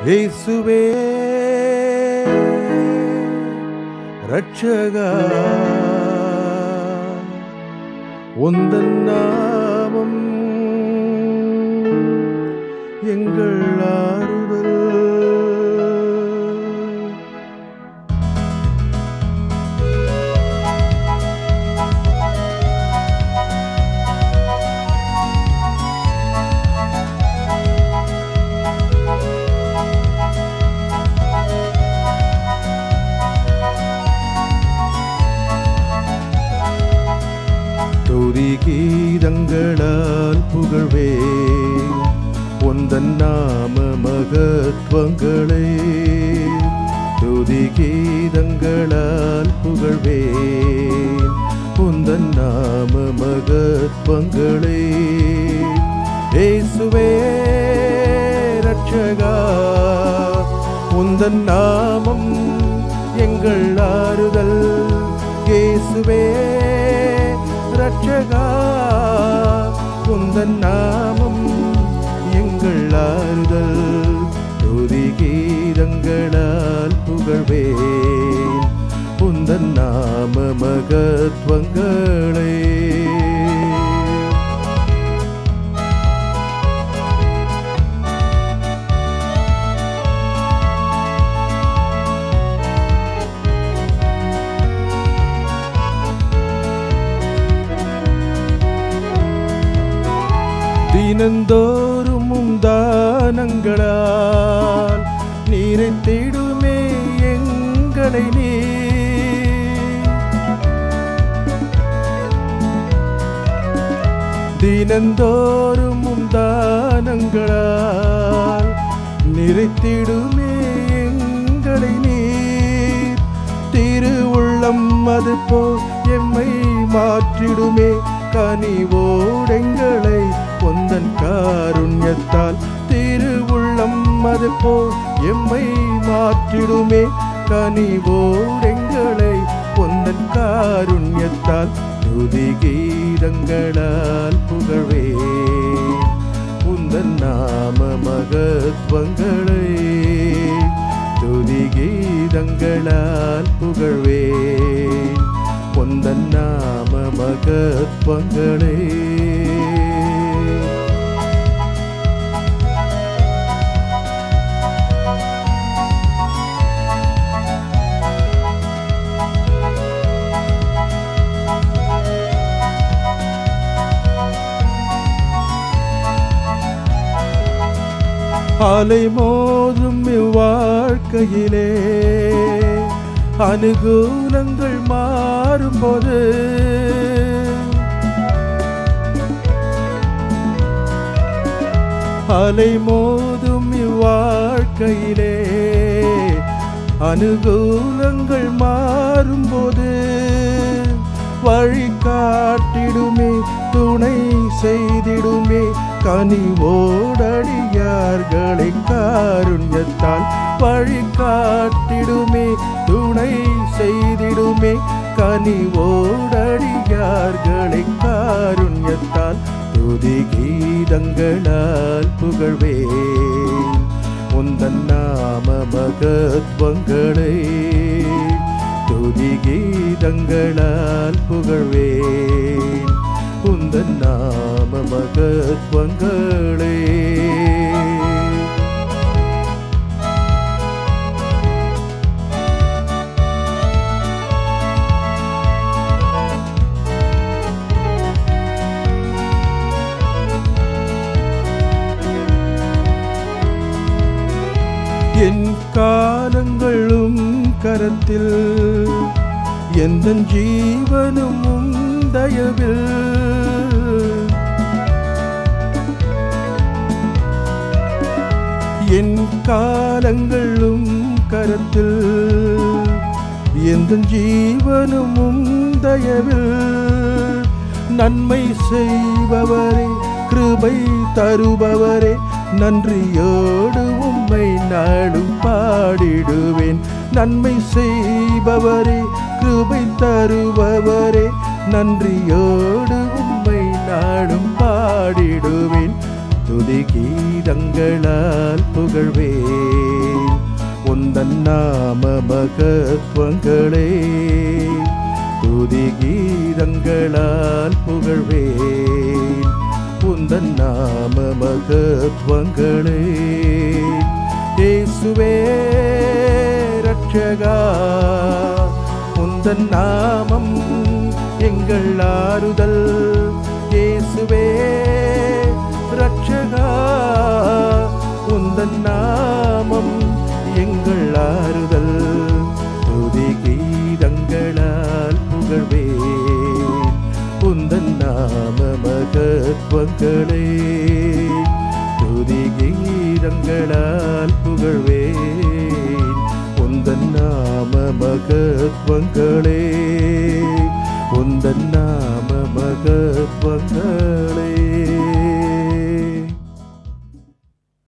இயேசுவே ரட்சகா உந்தன் நாமம் எங்கள் ஆறுதல் துதி கீதங்களால் புகழ்வே உந்தன் நாம மகத்வங்களே துதி கீதங்களால் புகழ்வே உந்தன் நாம மகத்வங்களே இயேசுவே ரட்சகா உந்தன் நாமம் எங்கள் ஆறுதல் இயேசுவே ரட்சகா உந்தன் நாமம் எங்கள் ஆறுதல் துதி கீதங்களால் புகழ்வேன் உந்தன் நாம மகத்வங்களே தினந்தோறும் உந்தானங்களால் நீரை தேடுமே எங்களை நீ தினந்தோறும் உந்தானங்களால் நிறைத்திடுமே எங்களை நீர் திரு உள்ளம் அது போ எம்மை மாற்றிடுமே கனிவோடெங்களை பொந்தன் காருண்யத்தால் திரு உள்ளம் அது போ எம்மை மாற்றிடுமே கனிவோடெங்களை பொந்தன் காருண்யத்தால் துதி கீதங்களால் புகழ்வே உந்தன் நாம மகத்வங்களே துதி கீதங்களால் புகழ்வே உந்தன் நாம மகத்வங்களே அலை மோதும் இவ்வாழ்க்கையிலே அனுகூலங்கள் மாறும்போது அலை மோதும் இவ்வாழ்க்கையிலே அனுகூலங்கள் மாறும்போது வழி காட்டிடுமே துணை செய்திடுமே கனிவோடடியார்களை காருண்யத்தால் வழி காட்டிடுமே துணை செய்திடுமே கனிவோடடியார்களை காருண்யத்தால் துதி கீதங்களால் புகழ்வே உந்தன் நாம மகத்வங்களே துதி கீதங்களால் புகழ்வேன் உந்தன் நாம மகத்வங்களே என் காலங்களும் கரத்தில் எந்த ஜீவனும் உம் தயவில் என் காலங்களும் கரத்தில் எந்த ஜீவனும் உம் தயவில் நன்மை செய்பவரே கிருபை தருபவரே நன்றியோடு உம்மை நாடும் பாடிடுவேன் நன்மை செய்பவரே கிருபை தருபவரே நன்றியோடு உம்மை நாடும் பாடிடுவேன் துதி கீதங்களால் புகழ்வேன் உந்தன் நாம மகத்வங்களே துதி கீதங்களால் புகழ்வேன் உந்தன் நாம மகத்வங்களே இயேசுவே ரட்சகா உந்தன் நாமம் எங்கள் ஆறுதல் இயேசுவே ரட்சகா உந்தன் நாமம் எங்கள் ஆறுதல் துதி கீதங்களால் புகழ்வேன் உந்தன் நாம மகத்வங்களே துதி கீதங்களால் புகழ்வேன் உந்தன் நாம மகத்வங்களே உந்தன் நாம மகத்வங்களே